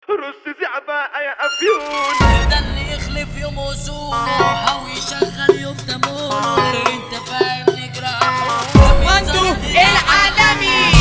رص زعباء يا افيون ده اللي يخلف يوم وصوله او يشغل يوم تموله انت فاهم نجرحه وانتو العالمي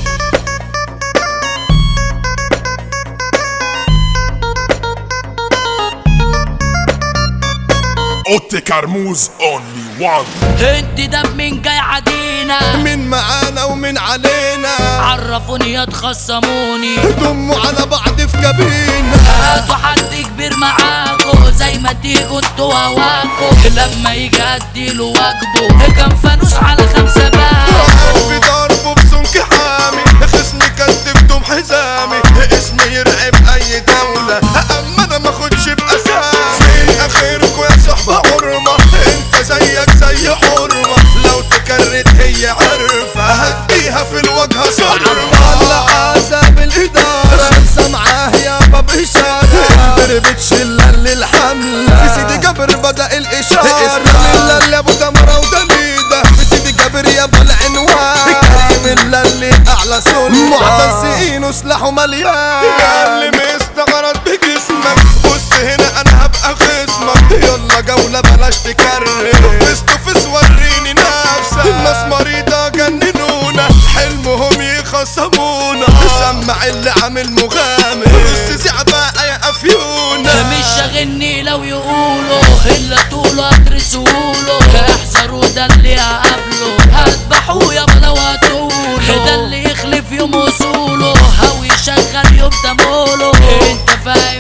اوتي كرموز اونلي وان انت ده من جاي عدينا من معانا ومن علينا عرفوني يا تخصموني ضموا على بعض في كابينة هاتوا حد كبير معاكو زي ما تيجوا انتوا هواكو لما يجي اديله واجبه كان فانوس على خمسة باب في ضربه بسمك حامي خصمي كتبتم حزامي اسمي يرعب اي دولة اما انا ما اخدش باسامي فين اخركوا يا صحبة حرمة انت زيك زي حرمة لو تكرت هي عرفة هديها في الوجه صرمة على عذاب الادارة خمسة معاه يا باب اشارة ضربت شلة للحمل في سيدي جبر بدأ الاشارة اسلام الله اللي ابو تمرة ودليدة في سيدي جابر يا ابو العنوان كريم الله اللي اعلى سلطة معتزقين وسلاحه مليان اللي مستغرب بجسمك بص هنا انا هبقى خصمك يلا جولة بلاش تكرر فيس تو فيس وريني نفسك الناس مريضة جننونا حلمهم يخصمونا سمع اللي عامل مغامر بص زعباء يا افيونا مش شاغلني لو يقولوا الا طوله ادرسوله احذروا ده اللي هقابله هذبحوه يابا لو هتقولوا ده اللي يخلف يوم وصوله او يشغل يوم تموله انت فاهم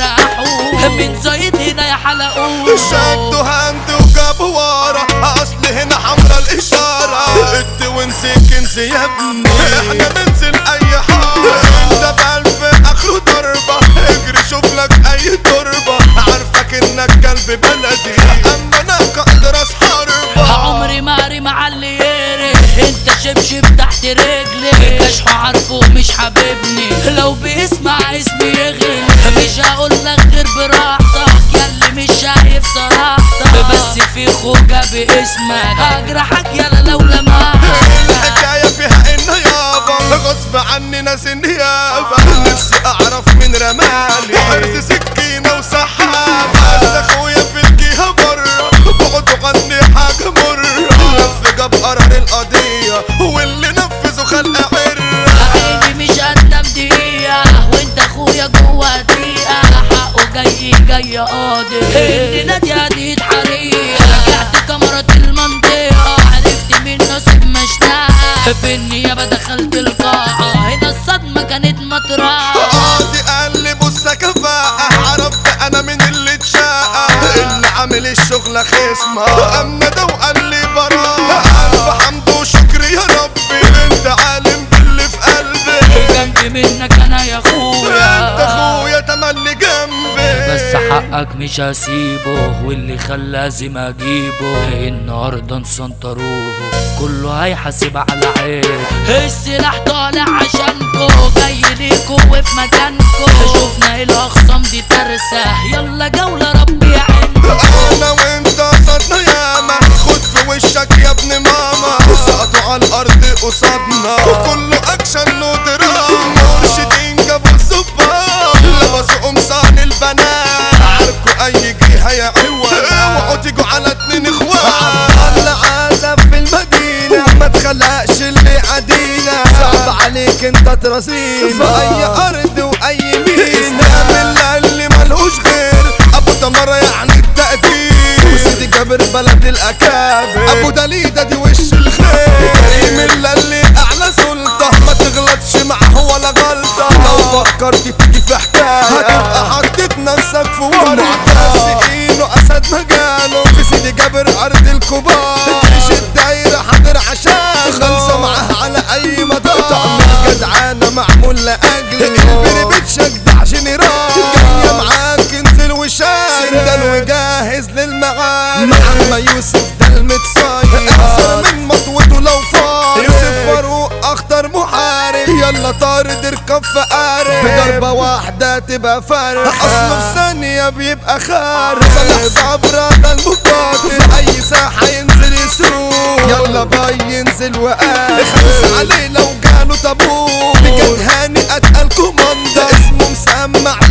نجرحوه من زايد هنا يا حلقوه شدوا هاند وجابوا ورا اصل هنا حمرا الاشاره اد ونسي كنز يا ابني احنا ننزل اي حاره انت بقلب اخره ضربه اجري شوف لك اي تربه عارفك انك كلب بلدي اما انا كاقدر حربه عمري ما اري مع اللي يري انت شبشب تحت رجلي كشحه عارفه مش حبيبني لو بيسمع اسمي يغلي مش هقول لك غير براحتك ياللي مش شايف صراحتك بس في خوجة باسمك هجرحك يالا لو لمحتك الحكاية فيها ان يابا غصب عني ناس النيابة نفسي اعرف من رمالي حرز سكينة وسحابة بس اخويا في الجهة برا بقعدوا عني حاجة مرة لف جاب قرار القضية واللي نفذوا خلق عرة عيني مش قدام دقيقة وانت اخويا جوا دقيقة حقه جاي جاي قاضي اللي نادي هديت حريقة رجعت كاميرات المنطقة عرفت مين نصيب مشتاقة في النيابة دخلت القاعة هنا الصدمة كانت مطرقة قاضي قال لي بص يا كفاءة عرفت انا من اللي اتشاقة اللي عامل الشغلة خصمة اما ده وقال لي براءة الف حمد وشكر يا ربي انت عالم باللي في قلبي جنبي منك انا يا انت اخويا اخويا تملي جنبي بس حقك مش هسيبه واللي خلى لازم اجيبه النهارده نسنطروه كله هيحاسب على عيب السلاح طالع عشانكو جاي ليكو وفي مكانكو شفنا الاخصام دي ترسه يلا جوله ربي يعينكو انا وانت قصدنا ياما خد في وشك يا ابن ماما سقطوا على الارض قصادنا كله اكشن ودراما مرشدين جابوا الصبار لبسوا قمصان البنات عاركوا اي جهه يا عوان اوعوا تيجوا على اتنين اخوان العذاب في المدينه ما تخلقش اللي عدينا صعب عليك انت ترصينا في اي ارض واي مينا اسلام اللي ملهوش غير ابو تمره يعني التقدير وسيدي جابر بلد الاكابر ابو دليده دي وش الخير كريم الله اللي اعلى سلطه ما تغلطش معه ولا غلطه لو فكرت تيجي في حكايه هتبقى حطيت نفسك في ورقه معتزقين واسد مجاله في سيدي جابر ارض الكبار تعيش الدايره حاضر عشان خلصه معاه على اي مدار طعم الجدعانه معمول لاجله البري بتشجع جنرال جايه معاك انزل وشاي سندل وجاهز للمعارك مع يوسف ده المتصاير احسن من مطوته لو فار يوسف فاروق اخطر محارب يلا طارد اركب في قارب بضربة واحدة تبقى فارق اصله في ثانية بيبقى خارج صلاح صبرا ده المقاتل في اي ساحة ينزل يسوق يلا باي ينزل وقال خمس عليه لو جاله طابور بجد هاني اتقل كوماندا اسمه مسمع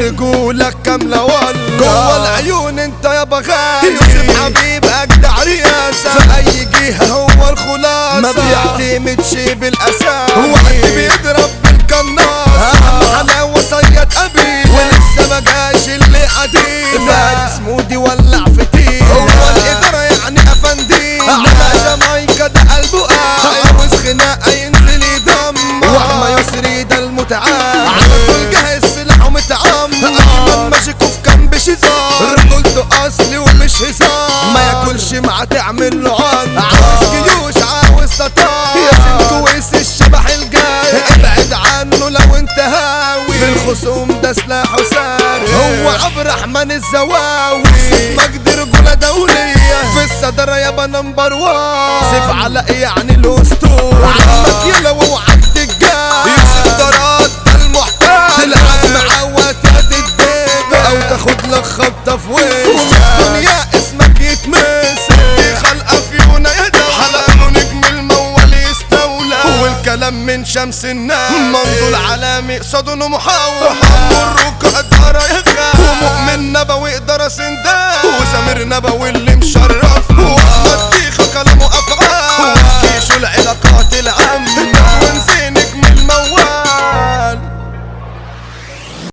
رجولك كاملة ولا جوه العيون انت يا بغالي يوسف حبيب اجدع رياسة في اي جهة هو الخلاصة ما بيعتمدش بالاساس وقت بيضرب بالقناص احمد حلاوة صياد ابي ولسه ما جاش اللي قديم فارس مودي ولع فتيل هو الادارة يعني افندي على جامايكا ده قلبه قاعد عاوز خناقة ينزل يدمر واحمى يسري ده المتعال على طول جاهز سلاحه متعمر ايمن ماجيكو في كامب شيزار رجولته اصلي ومش هزار ما ياكلش مع تعمل له عن عاوز جيوش عاوز تطار يا سيد كويس الشبح الجاي ابعد عنه لو انت هاوي في الخصوم ده سلاحه ساري هو عبد الرحمن الزواوي مجد رجولة دولية في الصدارة يابا نمبر وان سيف على يعني الاسطورة عمك يلو وعد الجاي يوسف دراد ده المحتال تلعب معاه يد الدب او تاخد لك خبطة في وشك الدنيا اسمك يتمسك دي خلقة فيونا يا ده حلقه نجم المول يستولى والكلام من شمس الناس منظور العالمي قصاده انه محاور حمر ركع الدارة يا خال ومؤمن نبوي درس ده وسمير نبوي اللي مشرف